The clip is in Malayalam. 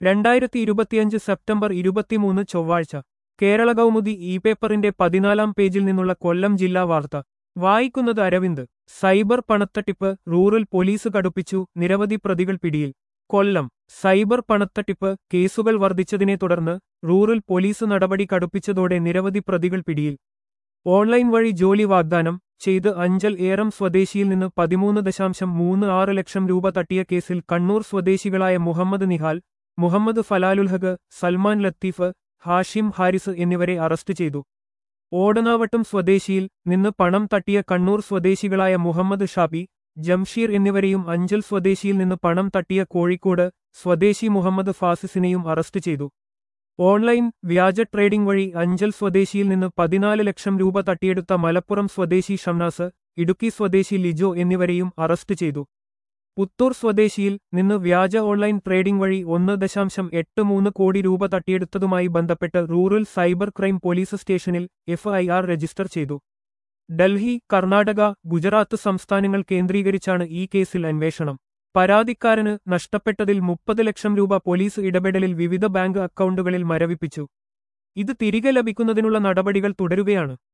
രണ്ടായിരത്തി ഇരുപത്തിയഞ്ച് സെപ്റ്റംബർ ഇരുപത്തിമൂന്ന് ചൊവ്വാഴ്ച കേരള കൗമുദി ഇ പേപ്പറിന്റെ പതിനാലാം പേജിൽ നിന്നുള്ള കൊല്ലം ജില്ലാ വാർത്ത വായിക്കുന്നത് അരവിന്ദ് സൈബർ പണത്തട്ടിപ്പ് റൂറൽ പോലീസ് കടുപ്പിച്ചു നിരവധി പ്രതികൾ പിടിയിൽ കൊല്ലം സൈബർ പണത്തട്ടിപ്പ് കേസുകൾ വർദ്ധിച്ചതിനെ തുടർന്ന് റൂറൽ പോലീസ് നടപടി കടുപ്പിച്ചതോടെ നിരവധി പ്രതികൾ പിടിയിൽ ഓൺലൈൻ വഴി ജോലി വാഗ്ദാനം ചെയ്ത് അഞ്ചൽ ഏറം സ്വദേശിയിൽ നിന്ന് പതിമൂന്ന് ദശാംശം മൂന്ന് ആറ് ലക്ഷം രൂപ തട്ടിയ കേസിൽ കണ്ണൂർ സ്വദേശികളായ മുഹമ്മദ് നിഹാൽ മുഹമ്മദ് ഫലാലുൽഹഗ് സൽമാൻ ലത്തീഫ് ഹാഷിം ഹാരിസ് എന്നിവരെ അറസ്റ്റ് ചെയ്തു ഓടനാവട്ടം സ്വദേശിയിൽ നിന്ന് പണം തട്ടിയ കണ്ണൂർ സ്വദേശികളായ മുഹമ്മദ് ഷാബി ജംഷീർ എന്നിവരെയും അഞ്ചൽ സ്വദേശിയിൽ നിന്ന് പണം തട്ടിയ കോഴിക്കോട് സ്വദേശി മുഹമ്മദ് ഫാസിസിനെയും അറസ്റ്റ് ചെയ്തു ഓൺലൈൻ വ്യാജ ട്രേഡിംഗ് വഴി അഞ്ചൽ സ്വദേശിയിൽ നിന്ന് പതിനാല് ലക്ഷം രൂപ തട്ടിയെടുത്ത മലപ്പുറം സ്വദേശി ഷംനാസ് ഇടുക്കി സ്വദേശി ലിജോ എന്നിവരെയും അറസ്റ്റ് ചെയ്തു പുത്തൂർ സ്വദേശിയിൽ നിന്ന് വ്യാജ ഓൺലൈൻ ട്രേഡിംഗ് വഴി ഒന്ന് ദശാംശം എട്ട് മൂന്ന് കോടി രൂപ തട്ടിയെടുത്തതുമായി ബന്ധപ്പെട്ട് റൂറൽ സൈബർ ക്രൈം പോലീസ് സ്റ്റേഷനിൽ എഫ്ഐആർ രജിസ്റ്റർ ചെയ്തു ഡൽഹി കർണാടക ഗുജറാത്ത് സംസ്ഥാനങ്ങൾ കേന്ദ്രീകരിച്ചാണ് ഈ കേസിൽ അന്വേഷണം പരാതിക്കാരന് നഷ്ടപ്പെട്ടതിൽ മുപ്പത് ലക്ഷം രൂപ പോലീസ് ഇടപെടലിൽ വിവിധ ബാങ്ക് അക്കൗണ്ടുകളിൽ മരവിപ്പിച്ചു ഇത് തിരികെ ലഭിക്കുന്നതിനുള്ള നടപടികൾ തുടരുകയാണ്